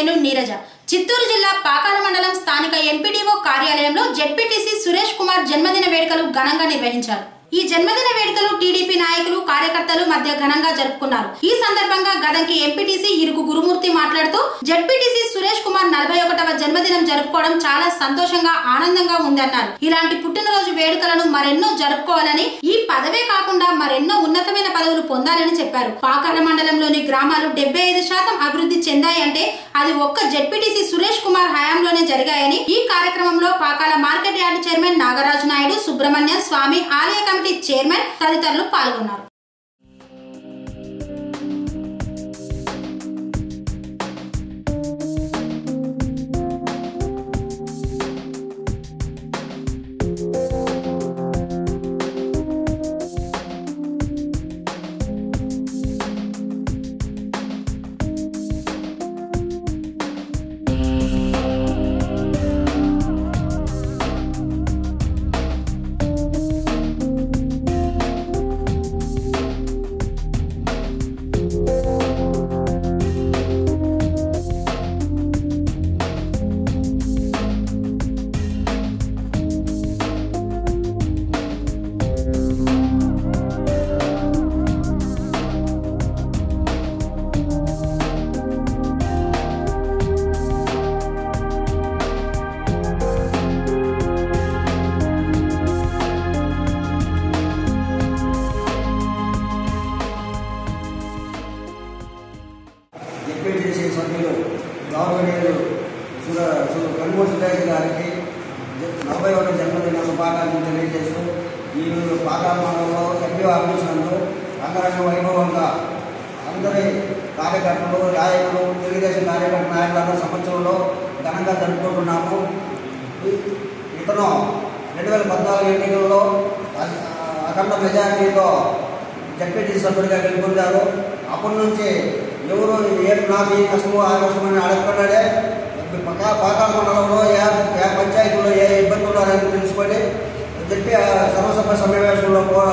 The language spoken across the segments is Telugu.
నేను నీరజ చిత్తూరు జిల్లా పాకాల మండలం స్థానిక ఎంపీడీఓ కార్యాలయంలో జెడ్పీటీసీ సురేష్ కుమార్ జన్మదిన వేడుకలు ఘనంగా నిర్వహించారు ఈ జన్మదిన వేడుకలు టీడీపీ నాయకులు కార్యకర్తలు మధ్య ఘనంగా జరుపుకున్నారు ఈ సందర్భంగా గదంకి ఎంపీటీసీ ఇరుకు గురుమూర్తి మాట్లాడుతూ జడ్పీటీసీ సురేష్ కుమార్ నలభై ఒకటవ జన్మదినం జరుపుకోవడం చాలా సంతోషంగా ఆనందంగా ఉందన్నారు ఇలాంటి పుట్టినరోజు వేడుకలను మరెన్నో జరుపుకోవాలని ఈ పదవే కాకుండా మరెన్నో ఉన్నతమైన పదవులు పొందాలని చెప్పారు పాకాల మండలంలోని గ్రామాలు డెబ్బై ఐదు శాతం అభివృద్ధి చెందాయి అంటే అది ఒక్క జడ్పీటీసీ సురేష్ కుమార్ హయాంలోనే జరిగాయని ఈ కార్యక్రమంలో Pakala market yard chairman Nagaraju Naidu Subrahmanya Swamy ఆలయ కమిటీ చైర్మన్ తదితరులు పాల్గొన్నారు జెడ్పీటీసీ సభ్యులు గౌరవనీయులు సుర సు కన్మూరు సురేష్ గారికి జ- నలభై ఒకటి జన్మదిన శుభాకాంక్షలు తెలియజేస్తూ ఈ పాకాలంలో ఎంపీ ఆఫీస్ నందు అంగరంగ వైభవంగా అందరి కార్యకర్తలు నాయకులు తెలుగుదేశం కార్యకర్త నాయకులందరూ సంవత్సరంలో ఘనంగా జరుపుకుంటున్నాము ఈ- ఇతను రెండు వేల పద్నాలుగు ఎన్నికల్లో అ- అఖండ మెజార్టీతో జడ్పీటీసీ సభ్యుడిగా గెలుపొందారు అప్పటి నుంచి ఎవరు ఏ నాకు ఈ కష్టమో ఆ కష్టమని అడగకుండానే పక్క పాకాల మండలంలో ఏ ఏ పంచాయతీలో ఏ ఇబ్బందులు ఉన్నారని తెలుసుకొని చెప్పి ఆ సర్వసభ సమావేశంలో పో-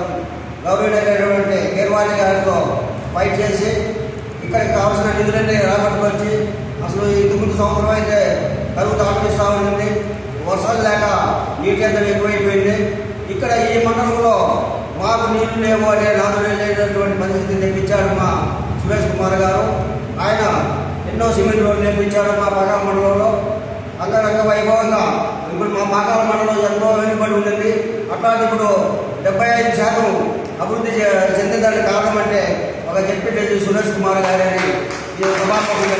గౌరవనీయులైనటువంటి గీర్వాణి గారితో ఫైట్ చేసి ఇక్కడికి కావాల్సిన నిధులన్నీ రాబట్టుకొచ్చి అసలు ఈ ముందు సంవత్సరం అయితే కరువు తాపిస్తూ ఉంది వర్షాలు లేక నీటి అందరం ఎక్కువైపోయింది ఇక్కడ ఈ మండలంలో మాకు నీళ్లు లేవు అనే నాదు లేనటువంటి పరిస్థితి తెప్పించాడు మా సురేష్ కుమార్ గారు ఆయన ఎన్నో సిమెంట్ రోడ్లు నిర్మించాడు మా పాకాల మండలంలో అంగరంగ వైభవంగా ఇప్పుడు మా పాకాల మండలం ఎంతో వెనుకబడి ఉంది అట్లాంటి ఇప్పుడు డెబ్బై ఐదు శాతం అభివృద్ధి చే- చెందేదానికి కారణం అంటే ఒక జడ్పీ సురేష్ కుమార్ గారని ఈ సభాపతిగా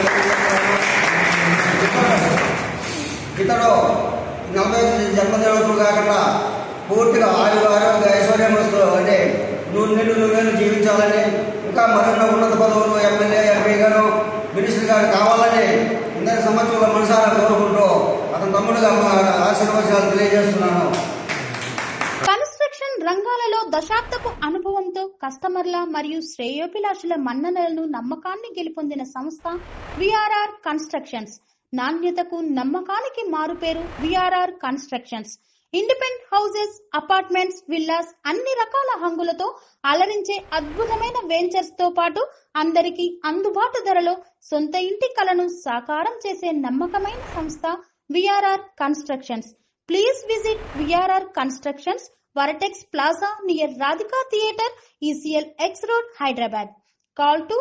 తెలియజేస్తున్నాను. ఇతడు నలభై ఐదు జన్మదినోత్సవం కాకుండా పూర్తిగా ఆయుర ఆరోగ్య ఐశ్వర్యమస్తు అంటే నూరు నెలలు నూరేళ్ళు జీవించాలని ఇంకా మరెన్నో ఉన్నత పదవులు ఎమ్మెల్యే ఎంపీ గారు మినిస్టర్ గారు కావాలని ఇందరి సంవత్సరంలో మనసారా కోరుకుంటూ అతని తమ్ముడుగా మా ఆశీర్వచనాలు తెలియజేస్తున్నాను కన్స్ట్రక్షన్ రంగాలలో దశాబ్దపు అనుభవంతో కస్టమర్ల మరియు శ్రేయోభిలాషుల మన్ననలను నమ్మకాన్ని గెలుపొందిన సంస్థ విఆర్ఆర్ కన్స్ట్రక్షన్స్ నాణ్యతకు నమ్మకానికి మారుపేరు VRR constructions independent houses apartments villas అన్ని రకాల హంగులతో అలరించే అద్భుతమైన వెంచర్స్ తో పాటు అందరికీ అందుబాటు ధరలో సొంత ఇంటి కలను సాకారం చేసే నమ్మకమైన సంస్థ VRR constructions Please visit VRR Constructions, Varatex Plaza near Radhika Theatre, ECL X Road, Hyderabad. Call to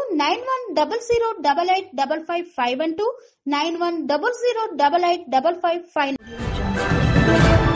9100885551 9100885551.